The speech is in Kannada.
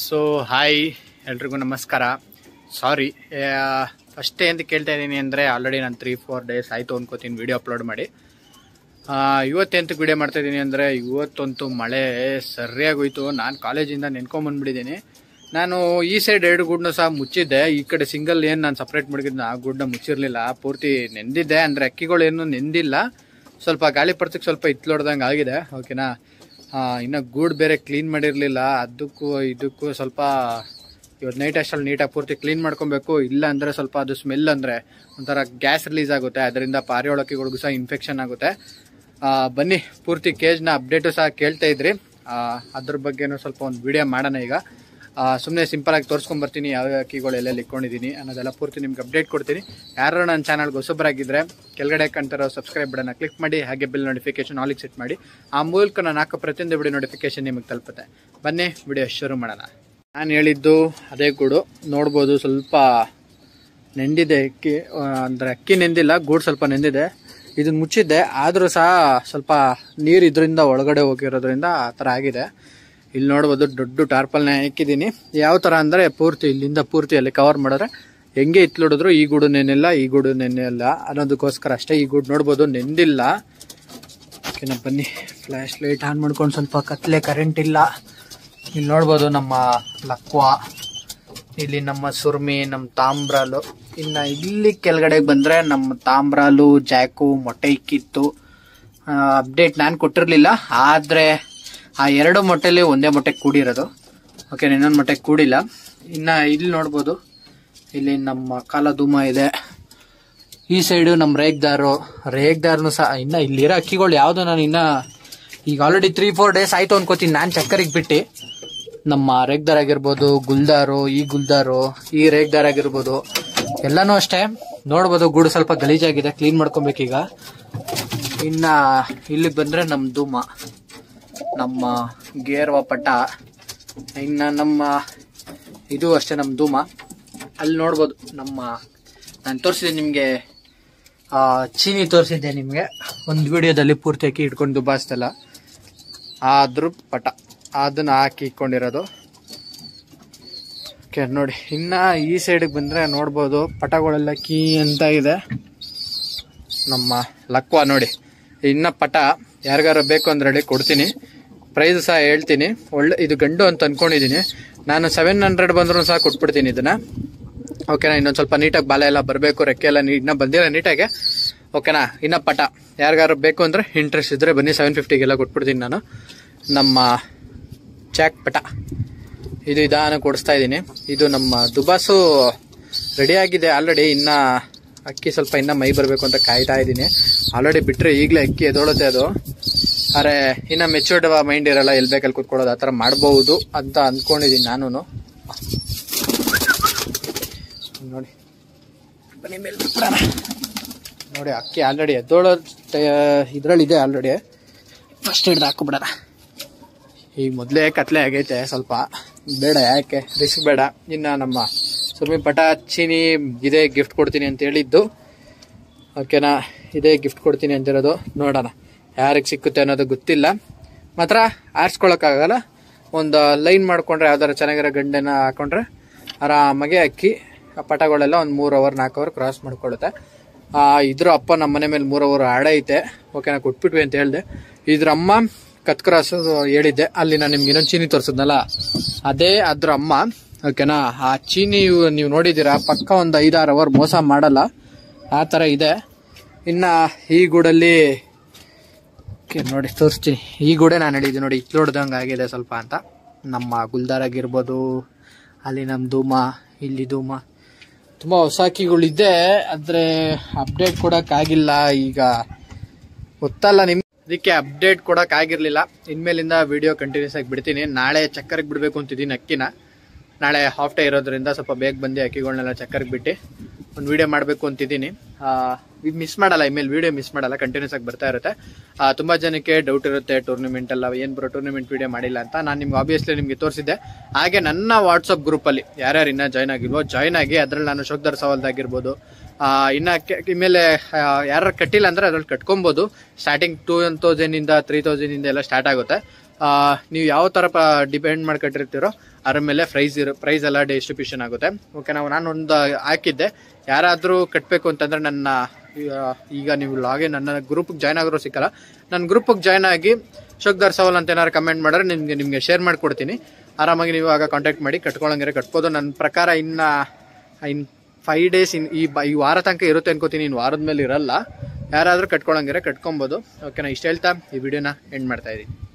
ಸೊ ಹಾಯ್ ಎಲ್ರಿಗೂ ನಮಸ್ಕಾರ ಸಾರಿ ಫಸ್ಟೇ ಅಂತ ಕೇಳ್ತಾ ಇದ್ದೀನಿ ಅಂದರೆ ಆಲ್ರೆಡಿ ನಾನು ತ್ರೀ ಫೋರ್ ಡೇಸ್ ಆಯಿತು ಅನ್ಕೋತೀನಿ ವಿಡಿಯೋ ಅಪ್ಲೋಡ್ ಮಾಡಿ ಆ, ಇವತ್ತೆಂತಕ್ಕೆ ವಿಡಿಯೋ ಮಾಡ್ತಾ ಇದ್ದೀನಿ ಅಂದರೆ ಇವತ್ತಂತೂ ಮಳೆ ಸರಿಯಾಗಿ ಹೋಯ್ತು ನಾನು ಕಾಲೇಜಿಂದ ನೆನ್ಕೊಂಬಂದ್ಬಿಟ್ಟಿದ್ದೀನಿ ನಾನು ಈ ಸೈಡ್ ಎರಡು ಗೂಡನ್ನ ಸಹ ಮುಚ್ಚಿದ್ದೆ ಈ ಕಡೆ ಸಿಂಗಲ್ ಏನು ನಾನು ಸಪ್ರೇಟ್ ಮಾಡಿದ್ನ ಆ ಗೂಡನ್ನ ಮುಚ್ಚಿರಲಿಲ್ಲ ಪೂರ್ತಿ ನೆಂದಿದ್ದೆ ಅಂದರೆ ಅಕ್ಕಿಗಳೇನು ನೆಂದಿಲ್ಲ ಸ್ವಲ್ಪ ಗಾಳಿ ಪಡ್ತಕ್ಕೆ ಸ್ವಲ್ಪ ಇತ್ಲೊಡ್ದಂಗೆ ಆಗಿದೆ ಓಕೆನಾ ಆ, ಇನ್ನು ಗೂಡು ಬೇರೆ ಕ್ಲೀನ್ ಮಾಡಿರಲಿಲ್ಲ ಅದಕ್ಕೂ ಇದಕ್ಕೂ ಸ್ವಲ್ಪ ಇವತ್ತು ನೈಟ್ ಅಷ್ಟಲ್ಲಿ ನೀಟಾಗಿ ಪೂರ್ತಿ ಕ್ಲೀನ್ ಮಾಡ್ಕೊಬೇಕು ಇಲ್ಲ ಅಂದರೆ ಸ್ವಲ್ಪ ಅದು ಸ್ಮೆಲ್ ಅಂದರೆ ಒಂಥರ ಗ್ಯಾಸ್ ರಿಲೀಸ್ ಆಗುತ್ತೆ ಅದರಿಂದ ಪಾರಿಯೊಳಕ್ಕಿಗಳಿಗೂ ಸಹ ಇನ್ಫೆಕ್ಷನ್ ಆಗುತ್ತೆ ಆ, ಬನ್ನಿ ಪೂರ್ತಿ ಕೇಜ್ನ ಅಪ್ಡೇಟು ಸಹ ಕೇಳ್ತಾ ಇದ್ರಿ ಆ, ಅದ್ರ ಬಗ್ಗೆನೂ ಸ್ವಲ್ಪ ಒಂದು ವಿಡಿಯೋ ಮಾಡೋಣ ಈಗ ಸುಮ್ಮನೆ ಸಿಂಪಲಾಗಿ ತೋರಿಸ್ಕೊಂಬರ್ತೀನಿ ಯಾವ ಕೀಗಳು ಎಲ್ಲೆಲ್ಲಿ ಇಟ್ಕೊಂಡಿದ್ದೀನಿ ಅನ್ನೋದೆಲ್ಲ ಪೂರ್ತಿ ನಿಮ್ಗೆ ಅಪ್ಡೇಟ್ ಕೊಡ್ತೀನಿ ಯಾರು ನನ್ನ ಚಾನಲ್ಗೆ ಹೊಸಬರಾಗಿದ್ದರೆ ಕೆಳಗಡೆ ಕಾಣ್ತಿರೋ ಸಬ್ಸ್ಕ್ರೈಬ್ ಬಟನ್ನ ಕ್ಲಿಕ್ ಮಾಡಿ ಹಾಗೆ ಬಿಲ್ ನೋಟಿಫಿಕೇಶನ್ ಆಲಿಗೆ ಸೆಟ್ ಮಾಡಿ ಆ ಮೂಲಕ ನಾನು ಹಾಕೋ ಪ್ರತಿಯೊಂದು ವಿಡಿಯೋ ನೋಟಿಫಿಕೇಶನ್ ನಿಮಗೆ ತಲುಪುತ್ತೆ ಬನ್ನಿ ವಿಡಿಯೋ ಶುರು ಮಾಡೋಣ ನಾನು ಹೇಳಿದ್ದು ಅದೇ ಗೂಡು ನೋಡ್ಬೋದು ಸ್ವಲ್ಪ ನೆಂದಿದೆ ಅಕ್ಕಿ ಆ, ಅಂದ್ರೆ ಅಕ್ಕಿ ನೆಂದಿಲ್ಲ ಗೂಡು ಸ್ವಲ್ಪ ನೆಂದಿದೆ ಇದನ್ನ ಮುಚ್ಚಿದ್ದೆ ಆದರೂ ಸಹ ಸ್ವಲ್ಪ ನೀರು ಇದರಿಂದ ಒಳಗಡೆ ಹೋಗಿರೋದ್ರಿಂದ ಆ ಥರ ಆಗಿದೆ ಇಲ್ಲಿ ನೋಡ್ಬೋದು ದೊಡ್ಡ ಟಾರ್ಪಲ್ನ ಹಾಕಿದ್ದೀನಿ ಯಾವ ಥರ ಅಂದರೆ ಪೂರ್ತಿ ಇಲ್ಲಿಂದ ಪೂರ್ತಿ ಅಲ್ಲಿ ಕವರ್ ಮಾಡಿದ್ರೆ ಹೆಂಗೆ ಇತ್ಲೊಡಿದ್ರು ಈ ಗೂಡು ನೆನೆಲ್ಲ ಈ ಗೂಡು ನೆನೆಲ್ಲ ಅನ್ನೋದಕ್ಕೋಸ್ಕರ ಅಷ್ಟೇ ಈ ಗೂಡು ನೋಡ್ಬೋದು ನೆಂದಿಲ್ಲ ಓಕೆನಾ ಬನ್ನಿ ಫ್ಲ್ಯಾಶ್ ಲೈಟ್ ಆನ್ ಮಾಡ್ಕೊಂಡು ಸ್ವಲ್ಪ ಕತ್ಲೆ ಕರೆಂಟ್ ಇಲ್ಲ ಇಲ್ಲಿ ನೋಡ್ಬೋದು ನಮ್ಮ ಲಕ್ವಾ ಇಲ್ಲಿ ನಮ್ಮ ಸುರ್ಮಿ ನಮ್ಮ ತಾಮ್ರಾಲು ಇನ್ನ ಇಲ್ಲಿ ಕೆಳಗಡೆ ಬಂದ್ರೆ ನಮ್ಮ ತಾಮ್ರಾಲು ಜಾಕು ಮೊಟ್ಟೆ ಇಕ್ಕಿತ್ತು ಅಪ್ಡೇಟ್ ನಾನು ಕೊಟ್ಟಿರಲಿಲ್ಲ ಆದರೆ ಆ ಎರಡು ಮೊಟ್ಟೆಲಿ ಒಂದೇ ಮೊಟ್ಟೆ ಕೂಡಿರೋದು ಓಕೆ ಇನ್ನೊಂದು ಮೊಟ್ಟೆ ಕೂಡಿಲ್ಲ ಇನ್ನು ಇಲ್ಲಿ ನೋಡ್ಬೋದು ಇಲ್ಲಿ ನಮ್ಮ ಕಾಲಧೂಮ ಇದೆ ಈ ಸೈಡು ನಮ್ಮ ರೇಗ್ದಾರು ರೇಗ್ದಾರ್ನು ಸಹ ಇನ್ನ ಇಲ್ಲಿರೋ ಅಕ್ಕಿಗಳು ಯಾವ್ದು ನಾನು ಇನ್ನ ಈಗ ಆಲ್ರೆಡಿ ತ್ರೀ ಫೋರ್ ಡೇಸ್ ಆಯ್ತು ಅನ್ಕೋತೀನಿ ನಾನು ಚಕ್ಕರಿಗೆ ಬಿಟ್ಟು ನಮ್ಮ ರೇಗ್ದಾರ್ ಆಗಿರ್ಬೋದು ಗುಲ್ದಾರು ಈ ಗುಲ್ದಾರು ಈ ರೇಗ್ದಾರ್ ಆಗಿರ್ಬೋದು ಎಲ್ಲಾನು ಅಷ್ಟೇ ನೋಡ್ಬೋದು ಗೂಡು ಸ್ವಲ್ಪ ಗಲೀಜಾಗಿದೆ ಕ್ಲೀನ್ ಮಾಡ್ಕೊಬೇಕೀಗ ಇನ್ನ ಇಲ್ಲಿಗೆ ಬಂದ್ರೆ ನಮ್ಮ ಧೂಮ ನಮ್ಮ ಗೇರ್ವ ಪಟ ಇನ್ನ ನಮ್ಮ ಇದು ಅಷ್ಟೇ ನಮ್ಮ ಧೂಮ ಅಲ್ಲಿ ನೋಡ್ಬೋದು ನಮ್ಮ ನಾನು ತೋರಿಸಿದೆ ನಿಮಗೆ ಚೀನಿ ತೋರಿಸಿದ್ದೆ ನಿಮಗೆ ಒಂದು ವಿಡಿಯೋದಲ್ಲಿ ಪೂರ್ತಿ ಹಾಕಿ ಇಟ್ಕೊಂಡು ದುಬಾಸ್ತಲ್ಲ ಅದ್ರ ಪಟ ಅದನ್ನ ಹಾಕಿ ಇಟ್ಕೊಂಡಿರೋದು ಓಕೆ ನೋಡಿ ಇನ್ನ ಈ ಸೈಡ್ಗೆ ಬಂದ್ರೆ ನೋಡ್ಬೋದು ಪಟಗಳೆಲ್ಲ ಕೀ ಅಂತ ಇದೆ ನಮ್ಮ ಲಕ್ವಾ ನೋಡಿ ಇನ್ನ ಪಟ ಯಾರಿಗಾರ ಬೇಕು ಅಂದ್ರೆ ಹೇಳಿ ಕೊಡ್ತೀನಿ ಪ್ರೈಸ್ ಸಹ ಹೇಳ್ತೀನಿ ಒಳ್ಳೆ ಇದು ಗಂಡು ಅಂತ ಅನ್ಕೊಂಡಿದ್ದೀನಿ ನಾನು ಸೆವೆನ್ ಹಂಡ್ರೆಡ್ ಬಂದರೂ ಸಹ ಕೊಟ್ಬಿಡ್ತೀನಿ ಇದನ್ನ ಓಕೆನಾ ಇನ್ನೊಂದು ಸ್ವಲ್ಪ ನೀಟಾಗಿ ಬಾಲ ಎಲ್ಲ ಬರಬೇಕು ರೆಕ್ಕೆ ಎಲ್ಲ ನೀ ಇನ್ನೂ ಬಂದಿಲ್ಲ ನೀಟಾಗಿ ಓಕೆನಾ ಇನ್ನ ಪಟ ಯಾರಿಗಾರು ಬೇಕು ಅಂದರೆ ಇಂಟ್ರೆಸ್ಟ್ ಇದ್ದರೆ ಬನ್ನಿ ಸೆವೆನ್ ಫಿಫ್ಟಿಗೆಲ್ಲ ಕೊಟ್ಬಿಡ್ತೀನಿ ನಾನು ನಮ್ಮ ಚಾಕ್ ಪಟ ಇದು ಇದಾನ ಕೊಡಿಸ್ತಾ ಇದ್ದೀನಿ ಇದು ನಮ್ಮ ದುಬಾಸು ರೆಡಿ ಆಗಿದೆ ಆಲ್ರೆಡಿ ಇನ್ನ ಅಕ್ಕಿ ಸ್ವಲ್ಪ ಇನ್ನ ಮೈ ಬರಬೇಕು ಅಂತ ಕಾಯ್ತಾ ಇದ್ದೀನಿ ಆಲ್ರೆಡಿ ಬಿಟ್ರೆ ಈಗಲೇ ಅಕ್ಕಿ ಎದೊಳುತ್ತೆ ಅದು ಅರೆ ಇನ್ನ ಮೆಚೂರ್ಡ್ ಮೈಂಡ್ ಇರಲ್ಲ ಎಲ್ಲಿ ಬೇಕಲ್ಲಿ ಕೂತ್ಕೊಳ್ಳೋದು ಆ ಥರ ಮಾಡ್ಬೋದು ಅಂತ ಅಂದ್ಕೊಂಡಿದ್ದೀನಿ ನಾನು ನೋಡಿ ಬನ್ನಿ ಮೇಲೆ ಬಿಟ್ಬಿಡೋಣ. ನೋಡಿ ಅಕ್ಕಿ ಆಲ್ರೆಡಿ ಎದ್ದೋಳೋ ಇದ್ರಲ್ಲಿ ಇದೆ ಆಲ್ರೆಡಿ ಫಸ್ಟ್ ಹಿಡ್ದು ಹಾಕೊಬಿಡೋಣ ಈಗ ಮೊದಲೇ ಕತ್ಲೆ ಆಗೈತೆ ಸ್ವಲ್ಪ ಬೇಡ ಯಾಕೆ ರಿಸ್ಕ್ ಬೇಡ ಇನ್ನು ನಮ್ಮ ಸುರ್ಮಿ ಪಟ ಚೀನಿ ಇದೇ ಗಿಫ್ಟ್ ಕೊಡ್ತೀನಿ ಅಂತ ಹೇಳಿದ್ದು ಓಕೆನಾ ಇದೇ ಗಿಫ್ಟ್ ಕೊಡ್ತೀನಿ ಅಂತಿರೋದು ನೋಡೋಣ ಯಾರಿಗೆ ಸಿಕ್ಕುತ್ತೆ ಅನ್ನೋದು ಗೊತ್ತಿಲ್ಲ ಮಾತ್ರ ಆರಿಸ್ಕೊಳಕ್ಕಾಗಲ್ಲ ಒಂದು ಲೈನ್ ಮಾಡ್ಕೊಂಡ್ರೆ ಯಾವ್ದಾರ ಚೆನ್ನಾಗಿರೋ ಗಂಡನ ಹಾಕೊಂಡ್ರೆ ಆರಾಮಾಗಿ ಅಕ್ಕಿ ಆ ಪಟಗಳೆಲ್ಲ ಒಂದು ಮೂರು ಅವರ್ ನಾಲ್ಕು ಅವರ್ ಕ್ರಾಸ್ ಮಾಡ್ಕೊಳ್ಳುತ್ತೆ ಆ, ಇದ್ರ ಅಪ್ಪ ನಮ್ಮ ಮನೆ ಮೇಲೆ ಮೂರು ಅವರ್ ಆಡ ಐತೆ ಓಕೆನಾ ಕೊಟ್ಬಿಟ್ವಿ ಅಂತ ಹೇಳಿದೆ ಇದ್ರ ಅಮ್ಮ ಕತ್ ಕ್ರಾಸ್ ಹೇಳಿದ್ದೆ ಅಲ್ಲಿ ನಾನು ನಿಮ್ಗೆ ಇನ್ನೊಂದು ಚೀನಿ ತೋರಿಸಿದ್ನಲ್ಲ ಅದೇ ಅದ್ರ ಅಮ್ಮ ಓಕೆನಾ ಆ ಚೀನಿ ನೀವು ನೋಡಿದ್ದೀರಾ ಪಕ್ಕ ಒಂದು ಐದಾರು ಅವರ್ ಮೋಸ ಮಾಡಲ್ಲ ಆ ಥರ ಇದೆ ಇನ್ನ ಈ ಗೂಡಲ್ಲಿ ಓಕೆ ನೋಡಿ ತೋರಿಸ್ತೀನಿ ಈ ಗೂಡೆ ನಾನು ಹೇಳಿದ್ದು ನೋಡಿ ಇತ್ಲೋಡ್ದಂಗೆ ಆಗಿದೆ ಸ್ವಲ್ಪ ಅಂತ ನಮ್ಮ ಗುಲ್ದಾರ್ ಆಗಿರ್ಬೋದು ಅಲ್ಲಿ ನಮ್ಮ ಧೂಮ ಇಲ್ಲಿ ಧೂಮ ತುಂಬ ಹೊಸ ಅಕ್ಕಿಗಳಿದೆ ಆದರೆ ಅಪ್ಡೇಟ್ ಕೊಡೋಕ್ಕಾಗಿಲ್ಲ ಈಗ ಗೊತ್ತಲ್ಲ ನಿಮ್ ಅದಕ್ಕೆ ಅಪ್ಡೇಟ್ ಕೊಡೋಕ್ಕಾಗಿರ್ಲಿಲ್ಲ ಇನ್ಮೇಲಿಂದ ವಿಡಿಯೋ ಕಂಟಿನ್ಯೂಸ್ ಆಗಿ ಬಿಡ್ತೀನಿ ನಾಳೆ ಚಕ್ಕರ್ಗೆ ಬಿಡಬೇಕು ಅಂತಿದ್ದೀನಿ ಅಕ್ಕಿನ ನಾಳೆ ಹಾಫ್ ಡೇ ಇರೋದ್ರಿಂದ ಸ್ವಲ್ಪ ಬೇಗ ಬಂದು ಅಕ್ಕಿಗಳನ್ನೆಲ್ಲ ಚಕ್ಕರ್ಗೆ ಬಿಟ್ಟು ಒಂದು ವಿಡಿಯೋ ಮಾಡಬೇಕು ಅಂತಿದ್ದೀನಿ ಮಿಸ್ ಮಾಡಲ್ಲ ಇಮೇಲೆ ವಿಡಿಯೋ ಮಿಸ್ ಮಾಡಲ್ಲ ಕಂಟಿನ್ಯೂಸ್ ಆಗಿ ಬರ್ತಾ ಇರುತ್ತೆ ಆ, ತುಂಬಾ ಜನಕ್ಕೆ ಡೌಟ್ ಇರುತ್ತೆ ಟೂರ್ನಮೆಂಟ್ ಎಲ್ಲ ಏನು ಬರೋ ಟೂರ್ನಮೆಂಟ್ ವಿಡಿಯೋ ಮಾಡಿಲ್ಲ ಅಂತ ನಾನು ನಿಮ್ಗೆ ಆಬ್ವಿಯಸ್ಲಿ ನಿಮಗೆ ತೋರಿಸಿದ್ದೆ ಹಾಗೆ ನನ್ನ ವಾಟ್ಸಪ್ ಗ್ರೂಪಲ್ಲಿ ಯಾರ್ಯಾರು ಇನ್ನೂ ಜಾಯ್ನ್ ಆಗಿಲ್ವೋ ಜಾಯ್ನ್ ಆಗಿ ಅದರಲ್ಲಿ ನಾನು ಶೋಕ್ದರ್ ಸವಾಲ್ದಾಗಿರ್ಬೋದು ಇನ್ನು ಇನ್ಮೇಲೆ ಯಾರು ಕಟ್ಟಿಲ್ಲ ಅಂದರೆ ಅದ್ರಲ್ಲಿ ಕಟ್ಕೊಬೋದು ಸ್ಟಾರ್ಟಿಂಗ್ ಟೂ ತೌಸಂಡಿಂದ ತ್ರೀ ತೌಸಂಡಿಂದ ಎಲ್ಲ ಸ್ಟಾರ್ಟ್ ಆಗುತ್ತೆ ಆ, ನೀವು ಯಾವ ಥರ ಪ ಡಿಪೆಂಡ್ ಮಾಡಿ ಕಟ್ಟಿರ್ತೀರೋ ಅದ್ರ ಮೇಲೆ ಪ್ರೈಸ್ ಇರೋ ಪ್ರೈಸ್ ಎಲ್ಲ ಡಿಸ್ಟ್ರಿಬ್ಯೂಷನ್ ಆಗುತ್ತೆ ಓಕೆ ನಾವು ನಾನೊಂದು ಹಾಕಿದ್ದೆ ಯಾರಾದರೂ ಕಟ್ಟಬೇಕು ಅಂತಂದರೆ ನನ್ನ ಆ, ಈಗ ನೀವು ಲಾಗಿನ್ ನನ್ನ ಗ್ರೂಪಿಗೆ ಜಾಯ್ನ್ ಆಗಿರೋ ಸಿಕ್ಕಲ್ಲ ನನ್ನ ಗ್ರೂಪಿಗೆ ಜಾಯ್ನ್ ಆಗಿ ಶೋಕ್ದಾರ್ ಸವಾಲ್ ಅಂತ ಏನಾದ್ರು ಕಮೆಂಟ್ ಮಾಡಿದ್ರೆ ನಿಮಗೆ ನಿಮಗೆ ಶೇರ್ ಮಾಡಿಕೊಡ್ತೀನಿ ಆರಾಮಾಗಿ ನೀವು ಆಗ ಕಾಂಟ್ಯಾಕ್ಟ್ ಮಾಡಿ ಕಟ್ಕೊಳ್ಳಂಗಿದ್ರೆ ಕಟ್ಬೋದು ನನ್ನ ಪ್ರಕಾರ ಇನ್ನು ಇನ್ ಫೈವ್ ಡೇಸ್ ಇನ್ ಈ ಬ ಈ ವಾರ ತನಕ ಇರುತ್ತೆ ಅನ್ಕೋತೀನಿ ಇನ್ನು ವಾರದ ಮೇಲೆ ಇರಲ್ಲ ಯಾರಾದರೂ ಕಟ್ಕೊಳ್ಳಂಗಿದ್ರೆ ಕಟ್ಕೊಬೋದು ಓಕೆನಾ ಇಷ್ಟು ಹೇಳ್ತಾ ಈ ವಿಡಿಯೋನ ಎಂಡ್ ಮಾಡ್ತಾ ಇದ್ದೀನಿ